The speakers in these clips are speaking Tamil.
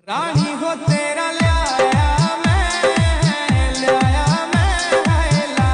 रानी हो तेरा लाया मैं लाया मैं ला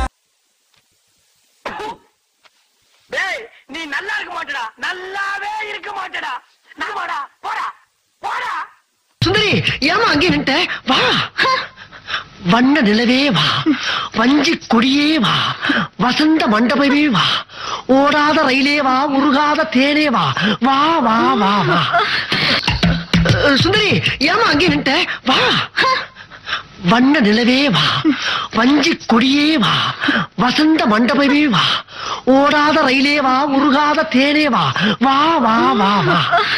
டேய் நீ நல்லா இருக்க மாட்டடா நல்லாவே இருக்க மாட்டடா நாமாடா போடா போடா சுந்தரி ஏமா அங்கே நின்ட்ட வா வண்ண நிலவே வா வஞ்சி கொடியே வா வசந்த மண்டபமே வா ஓடாத ரயிலே வா உருகாத தேனே வா வா வா வா வா அஹ், சுந்தரி ஏமா அங்கே நின்ட்ட வா வண்ண நிலவே வா வஞ்சி கொடியே வா வசந்த மண்டபமே வா ஓடாத ரயிலே வா உருகாத தேனே வா வா வா வா வா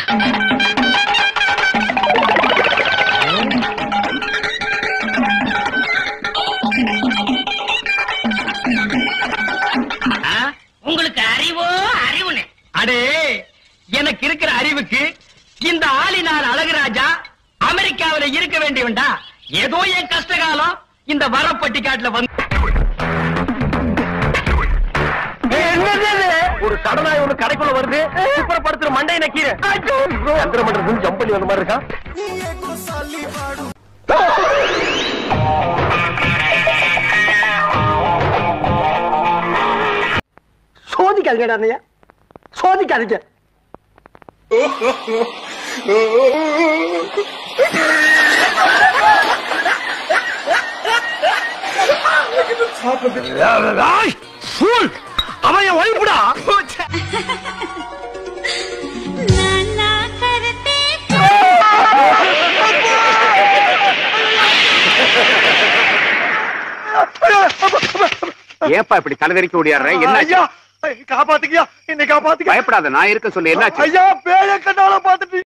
உங்களுக்கு அறிவோ அறிவுன்னு அடே எனக்கு இருக்கிற அறிவுக்கு இந்த ஆளினார் அழகுராஜா அமெரிக்காவில இருக்க வேண்டியவன்டா ஏதோ என் கஷ்டகாலம் இந்த வரப்பட்டிக்காட்டுல வந்து ஒரு கடனாய் ஒரு கடைக்குள்ள வருது சுப்பரப்படுத்துற மண்டை நக்கீர சந்திரமண்டலம் ஜம்பலி வந்த மாதிரி இருக்கான் சோதிக்காதீங்கடா அண்ணையா சோதிக்காதீங்க அவன் என் ஒய்ஃபுடா नाना करते ஏப்பா இப்படி தலைதறிக்க ஓடியாடுற என்ன காப்பாத்துக்கியா என்னை காப்பாத்துக்க பயப்படாத நான் இருக்க சொல்லு என்னாச்சு ஐயா பேய கண்ணால பாத்துட்டு